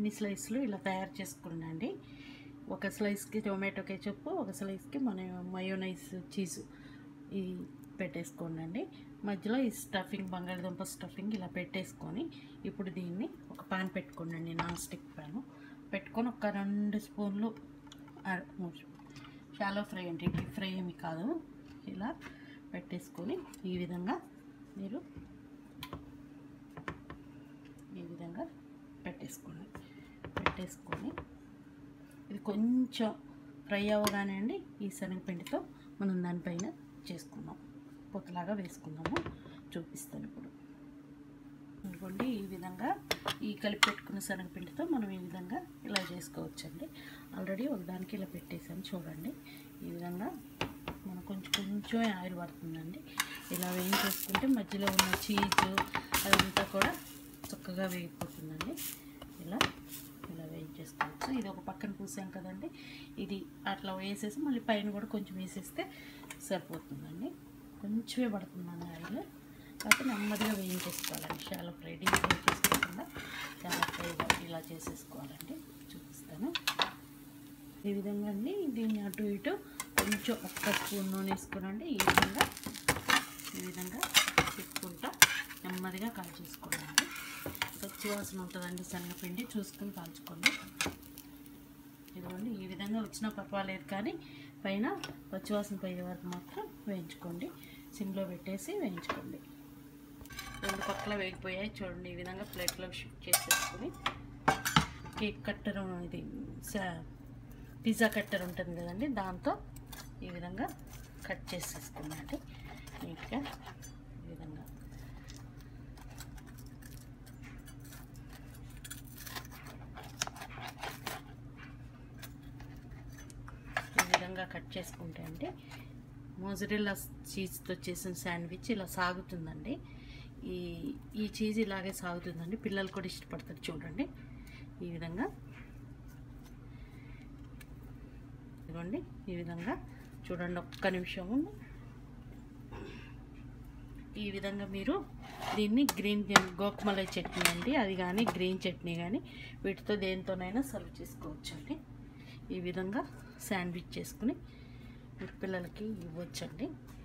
అన్ని స్లైస్లు ఇలా తయారు చేసుకున్నాండి ఒక స్లైస్కి టొమాటో కెచప్ ఒక స్లైస్కి మన మయోనైస్ చీజు ఈ పెట్టేసుకోండి మధ్యలో ఈ స్టఫింగ్ బంగాళదుంప స్టఫింగ్ ఇలా పెట్టేసుకొని ఇప్పుడు దీన్ని ఒక పాన్ పెట్టుకోండి నాన్ స్టిక్ ప్యాన్ పెట్టుకొని ఒక రెండు స్పూన్లు ఆ, మూడు స్పూన్లు. షాలో ఫ్రై అంటే డీప్ ఫ్రై ఏమి కాదు ఇలా పెట్టేసుకొని ఈ విధంగా మీరు ఈ విధంగా పెట్టేసుకోండి పెట్టేసుకొని ఇది కొంచెం ఫ్రై అవ్వగానే అండి ఈ శనగపిండితో మనం దానిపైన చేసుకుందాం పొత్తలాగా వేసుకుందాము చూపిస్తాను ఇప్పుడు అనుకోండి ఈ విధంగా ఈ కలిపి పెట్టుకున్న శనగపిండితో మనం ఈ విధంగా ఇలా చేసుకోవచ్చండి ఆల్రెడీ ఒకదానికి ఇలా పెట్టేసాను చూడండి ఈ విధంగా మనం కొంచెం కొంచెం ఆయిల్ పడుతుందండి ఇలా వేయించేసుకుంటే మధ్యలో ఉన్న చీజు అదంతా కూడా చక్కగా వేగిపోతుందండి ఇలా ఇలా వేయించేసుకోవచ్చు ఇది ఒక పక్కన పూసాం కదండి ఇది అట్లా వేసేసి మళ్ళీ పైన కూడా కొంచెం వేసేస్తే సరిపోతుందండి కొంచెమే పడుతుందండి ఆయిల్ కాకపోతే నెమ్మదిగా వేయించేసుకోవాలండి చాలా ఫ్రై డీప్ ఫ్రై చేసుకోకుండా చాలా ఫ్రైగా ఇలా చేసేసుకోవాలండి చూపిస్తాను ఈ విధంగా అండి దీన్ని అటు ఇటు కొంచెం ఒక్క స్పూన్ నూనె వేసుకోనండి ఈ విధంగా ఈ విధంగా తిప్పుకుంటా నెమ్మదిగా కాల్చేసుకోవాలండి పచ్చి వాసన ఉంటుందండి శనగపిండి చూసుకొని కాల్చుకోండి ఇదిగోండి ఈ విధంగా వచ్చినా పర్వాలేదు కానీ పైన పచ్చివాసన పోయే వరకు మాత్రం వేయించుకోండి సిమ్లో పెట్టేసి వేయించుకోండి రెండు పక్కల వేగిపోయాయి చూడండి ఈ విధంగా ప్లేట్లో షిఫ్ట్ చేసేసుకొని కేక్ కట్టర్ ఇది సా- పిజ్జా కట్టర్ ఉంటుంది కదండి దాంతో ఈ విధంగా కట్ చేసేసుకున్నాండి నీట్గా ఈ విధంగా ఈ విధంగా కట్ చేసుకుంటే అంటే మోజరెల్లా చీజ్తో చేసిన శాండ్విచ్ ఇలా సాగుతుందండి ఈ ఈ చీజ్ ఇలాగే సాగుతుందండి పిల్లలు కూడా ఇష్టపడతారు చూడండి ఈ విధంగా ఇదిగోండి ఈ విధంగా చూడండి ఒక్క నిమిషము ఈ విధంగా మీరు దీన్ని గ్రీన్ గోకమలై చట్నీ అండి అది కానీ గ్రీన్ చట్నీ కానీ వీటితో దేనితోనైనా సర్వ్ చేసుకోవచ్చు అండి ఈ విధంగా శాండ్విచ్ చేసుకుని మీ పిల్లలకి ఇవ్వచ్చండి